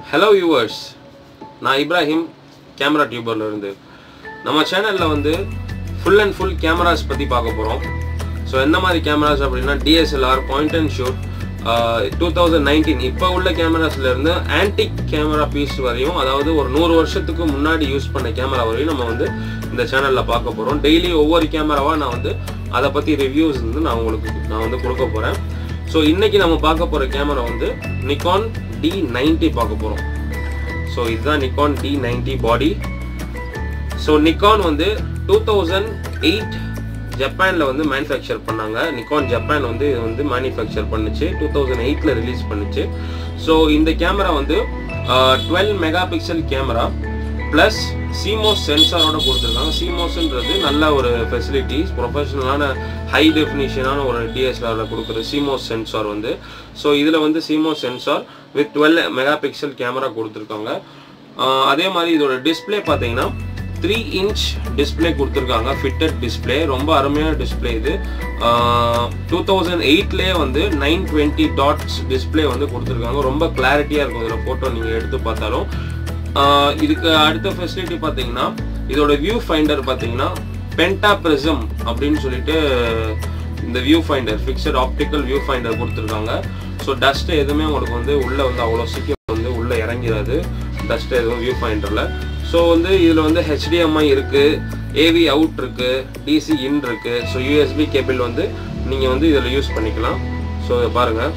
hello viewers நான் Ibrahim camera டியூபர்ல இருந்து நம்ம சேனலில் வந்து ஃபுல் அண்ட் ஃபுல் கேமராஸ் பற்றி பார்க்க போகிறோம் ஸோ எந்த மாதிரி கேமராஸ் அப்படின்னா DSLR point and shoot two thousand nineteen இப்போ உள்ள கேமராஸ்லேருந்து ஆன்டிக் கேமரா பீஸ் வரையும் அதாவது ஒரு நூறு வருஷத்துக்கு முன்னாடி யூஸ் பண்ண கேமரா வரையும் நம்ம வந்து இந்த சேனலில் பார்க்க போகிறோம் டெய்லி ஒவ்வொரு கேமராவாக நான் வந்து அதை பற்றி ரிவ்யூஸ் வந்து நான் உங்களுக்கு நான் வந்து கொடுக்க போகிறேன் ஸோ இன்னைக்கு நம்ம பார்க்க போகிற கேமரா வந்து நிக்கான் டி நைன்டி பார்க்க போகிறோம் ஸோ இதுதான் Nikon D ninety body so Nikon வந்து டூ தௌசண்ட் எயிட் ஜப்பானில் வந்து மேனுஃபேக்சர் பண்ணாங்க நிக்கான் ஜப்பான் வந்து இது வந்து மேனுஃபேக்சர் பண்ணுச்சு டூ தௌசண்ட் எயிட்டில் ரிலீஸ் பண்ணுச்சு ஸோ இந்த கேமரா வந்து twelve mega pixel camera plus CMOS சென்சாரோட கொடுத்துருக்காங்க சிமோஸ்ன்றது நல்ல ஒரு ஃபெசிலிட்டிஸ் ப்ரொஃபஷனலான ஹை டெஃபினிஷனான ஒரு டிஎஸ்எல்ஆரில் கொடுக்குற சிமோஸ் சென்சார் வந்து ஸோ இதில் வந்து CMOS sensor with twelve mega pixel camera கொடுத்துருக்காங்க ஆஹ் அதே மாதிரி இதோட டிஸ்பிளே பார்த்தீங்கன்னா த்ரீ இன்ச் டிஸ்பிளே கொடுத்துருக்காங்க ஃபிட்டட் டிஸ்பிளே ரொம்ப அருமையான டிஸ்பிளே இது டூ தௌசண்ட் எயிட்லேயே வந்து நைன் டுவெண்ட்டி டாட்ஸ் டிஸ்பிளே வந்து கொடுத்துருக்காங்க ரொம்ப கிளாரிட்டியாக இருக்கும் இதில் ஃபோட்டோ நீங்கள் எடுத்து பார்த்தாலும் ஆஹ் இதுக்கு அடுத்த ஃபெசிலிட்டி பார்த்தீங்கன்னா இதோட வியூ ஃபைண்டர் பார்த்தீங்கன்னா பென்டா ப்ரிசம் அப்படின்னு சொல்லிட்டு இந்த view finder fixed optical view finder கொடுத்துருக்காங்க ஸோ டஸ்ட் எதுவுமே உங்களுக்கு வந்து உள்ளே வந்து அவ்வளோ சீக்கிரம் வந்து உள்ளே இறங்கிறாது டஸ்ட் எதுவும் வியூ ஃபைண்டரில் ஸோ வந்து இதில் வந்து ஹெச்டிஎம்ஐ இருக்குது ஏவி அவுட் இருக்குது டிசி இன் இருக்குது ஸோ யூஎஸ்பி கேபிள் வந்து நீங்கள் வந்து இதில் யூஸ் பண்ணிக்கலாம் ஸோ இதை பாருங்கள்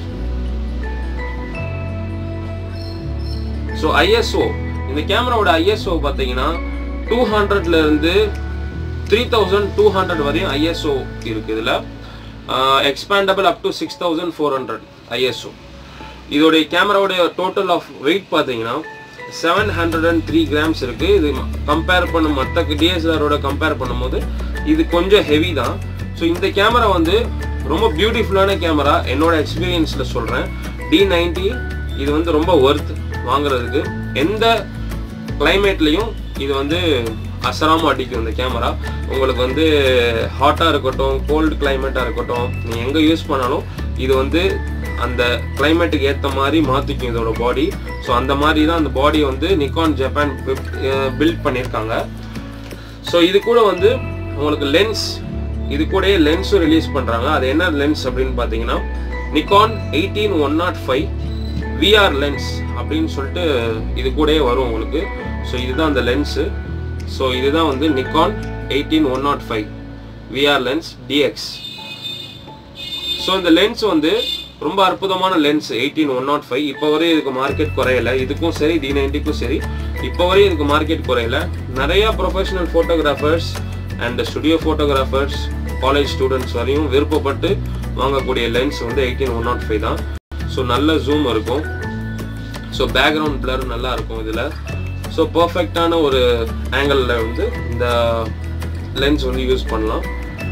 ஸோ ஐஎஸ்ஓ இந்த கேமராவோட ஐஎஸ்ஓ பார்த்தீங்கன்னா டூ ஹண்ட்ரட்லேருந்து த்ரீ தௌசண்ட் டூ ஹண்ட்ரட் வரையும் ஐஎஸ்ஓ இருக்குது இதில் expandable up to six thousand four hundred ISO இதோடைய கேமராவுடைய டோட்டல் ஆஃப் வெயிட் பார்த்தீங்கன்னா seven hundred and three grams இருக்குது இது கம்பேர் பண்ணும் மற்ற டிஎஸ்எல்ஆரோட கம்பேர் பண்ணும்போது இது கொஞ்சம் ஹெவி தான் ஸோ இந்த கேமரா வந்து ரொம்ப பியூட்டிஃபுல்லான கேமரா என்னோட எக்ஸ்பீரியன்ஸில் சொல்கிறேன் டி நைன்டி இது வந்து ரொம்ப ஒர்த் வாங்குறதுக்கு எந்த கிளைமேட்லேயும் இது வந்து அசராமல் அடிக்கும் இந்த கேமரா உங்களுக்கு வந்து ஹாட்டாக இருக்கட்டும் கோல்டு கிளைமேட்டாக இருக்கட்டும் நீங்கள் எங்கே யூஸ் பண்ணாலும் இது வந்து அந்த கிளைமேட்டுக்கு ஏற்ற மாதிரி மாற்றிக்கும் இதோட பாடி ஸோ அந்த மாதிரி தான் அந்த பாடியை வந்து நிக்கான் ஜப்பான் பில்ட் பண்ணியிருக்காங்க ஸோ இது கூட வந்து உங்களுக்கு லென்ஸ் இது கூடயே லென்ஸும் ரிலீஸ் பண்ணுறாங்க அது என்ன லென்ஸ் அப்படின்னு பார்த்தீங்கன்னா Nikon eighteen one naught five VR lens அப்படின்னு சொல்லிட்டு இது கூடயே வரும் உங்களுக்கு ஸோ இதுதான் அந்த லென்ஸு ஸோ இதுதான் வந்து Nikon eighteen one naught five VR lens DX so இந்த லென்ஸ் வந்து ரொம்ப அற்புதமான lens eighteen one naught five இப்போ வரையும் இதுக்கு மார்க்கெட் குறையல இதுக்கும் சரி டி நைன்டிக்கும் சரி இப்போ வரையும் இதுக்கு மார்க்கெட் குறையல நிறைய professional photographers and studio photographers college students வரையும் விருப்பப்பட்டு வாங்கக்கூடிய லென்ஸ் வந்து எயிட்டீன் ஒன் நாட் ஃபைவ் தான் ஸோ நல்ல ஜூம் இருக்கும் ஸோ பேக்ரவுண்ட் பிளர் நல்லா இருக்கும் இதில் ஸோ பர்ஃபெக்டான ஒரு ஆங்கிளில் வந்து இந்த லென்ஸ் வந்து யூஸ் பண்ணலாம்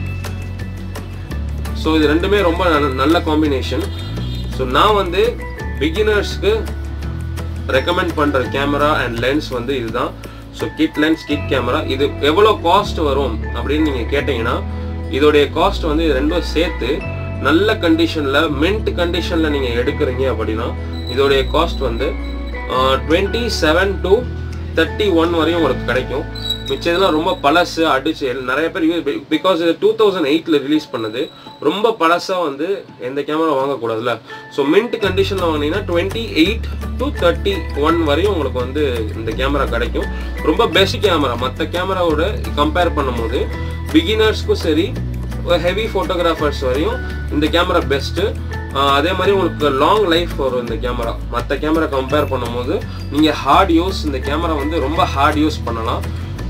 ஸோ இது ரெண்டுமே ரொம்ப நல்ல காம்பினேஷன் ஸோ நான் வந்து பிகினர்ஸ்க்கு ரெக்கமெண்ட் பண்ணுற கேமரா அண்ட் லென்ஸ் வந்து இதுதான் so kit lens kit camera இது எவ்வளோ காஸ்ட் வரும் அப்படின்னு நீங்கள் கேட்டிங்கன்னா இதோடைய காஸ்ட் வந்து இது ரெண்டும் சேர்த்து நல்ல கண்டிஷனில் மின்ட் கண்டிஷனில் நீங்கள் எடுக்கிறீங்க அப்படின்னா இதோடைய காஸ்ட் வந்து twenty seven to thirty one வரையும் உங்களுக்கு கிடைக்கும் மிச்சம் இதெல்லாம் ரொம்ப பழசு அடிச்சு நிறைய பேர் யூஸ் பிகாஸ் இது டூ தௌசண்ட் எயிட்டில் ரிலீஸ் பண்ணது ரொம்ப பழசாக வந்து எந்த கேமரா வாங்கக்கூடாதுல்ல ஸோ மின்ட் கண்டிஷனில் வாங்கினீங்கன்னா twenty eight to thirty one வரையும் உங்களுக்கு வந்து இந்த கேமரா கிடைக்கும் ரொம்ப பெஸ்ட் கேமரா மற்ற கேமராவோட கம்பேர் பண்ணும்போது பிகினர்ஸ்க்கும் சரி ஹெவி ஃபோட்டோகிராஃபர்ஸ் வரையும் இந்த கேமரா பெஸ்ட்டு அதே மாதிரி உங்களுக்கு லாங் லைஃப் வரும் இந்த கேமரா மற்ற கேமரா கம்பேர் பண்ணும்போது நீங்கள் ஹார்ட் யூஸ் இந்த கேமரா வந்து ரொம்ப ஹார்ட் யூஸ் பண்ணலாம்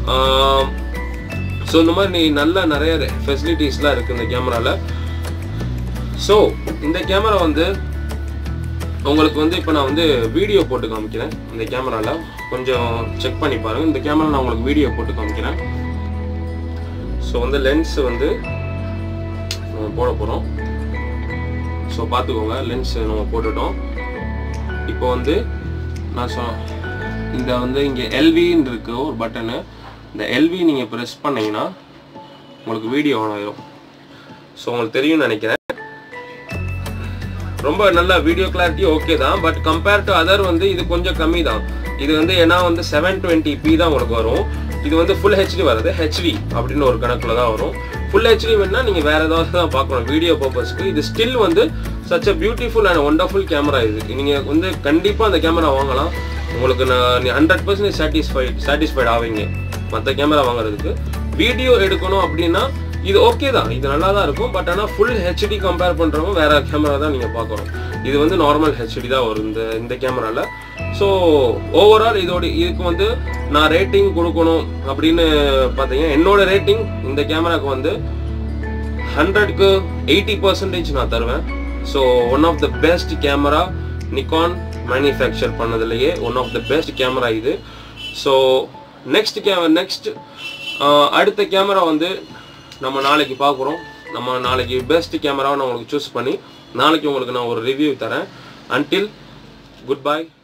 ஸோ இந்த மாதிரி நீ நல்ல நிறைய ஃபெசிலிட்டிஸ்லாம் இருக்குது இந்த கேமராவில் ஸோ இந்த கேமரா வந்து உங்களுக்கு வந்து இப்போ நான் வந்து வீடியோ போட்டு காமிக்கிறேன் இந்த கேமராவில் கொஞ்சம் செக் பண்ணி பாருங்கள் இந்த கேமரா நான் உங்களுக்கு வீடியோ போட்டு காமிக்கிறேன் ஸோ வந்து லென்ஸ் வந்து நம்ம போட போகிறோம் ஸோ பார்த்துக்கோங்க லென்ஸ் நம்ம போட்டுட்டோம் இப்போ வந்து நான் சொ இந்த வந்து இங்கே எல்வின்னு இருக்கு ஒரு பட்டனு இந்த எல்வி நீங்கள் ப்ரெஸ் பண்ணீங்கன்னா உங்களுக்கு வீடியோ ஆன் ஆயிரும் ஸோ உங்களுக்கு தெரியும்னு நினைக்கிறேன் ரொம்ப நல்ல வீடியோ கிளாரிட்டி ஓகே தான் பட் கம்பேர் டு அதர் வந்து இது கொஞ்சம் கம்மி தான் இது வந்து ஏன்னா வந்து செவன் டுவெண்ட்டி பி தான் உங்களுக்கு வரும் இது வந்து ஃபுல் ஹெச்டி வருது ஹெச்டி அப்படின்னு ஒரு கணக்கில் தான் வரும் ஃபுல் ஹெச்டி வேணா நீங்கள் வேற ஏதாவது தான் பார்க்கணும் வீடியோ பர்பஸ்க்கு இது ஸ்டில் வந்து such a beautiful and wonderful camera இது நீங்கள் வந்து கண்டிப்பாக அந்த கேமரா வாங்கலாம் உங்களுக்கு நான் ஹண்ட்ரட் பர்சன்டேஜ் சாட்டிஸ்ஃபைட் சாட்டிஸ்ஃபைட் ஆவீங்க மற்ற கேமரா வாங்குறதுக்கு வீடியோ எடுக்கணும் அப்படின்னா இது ஓகே தான் இது நல்லா தான் இருக்கும் பட் ஆனால் ஃபுல் ஹெச்டி கம்பேர் பண்ணுறவங்க வேற கேமரா தான் நீங்கள் பார்க்கணும் இது வந்து நார்மல் ஹெச்டி தான் வரும் இந்த இந்த கேமராவில் ஸோ ஓவரால் இதோட இதுக்கு வந்து நான் ரேட்டிங் கொடுக்கணும் அப்படின்னு பார்த்தீங்கன்னா என்னோட ரேட்டிங் இந்த கேமராக்கு வந்து ஹண்ட்ரட்க்கு எயிட்டி பர்சன்டேஜ் நான் தருவேன் so one of the best camera Nikon manufacture பண்ணதுலேயே one of the best camera இது ஸோ நெக்ஸ்ட் கே நெக்ஸ்ட் அடுத்த கேமரா வந்து நம்ம நாளைக்கு பார்க்குறோம் நம்ம நாளைக்கு பெஸ்ட் கேமராவை நான் உங்களுக்கு சூஸ் பண்ணி நாளைக்கு உங்களுக்கு நான் ஒரு ரிவ்யூ தரேன் அன்டில் குட் பை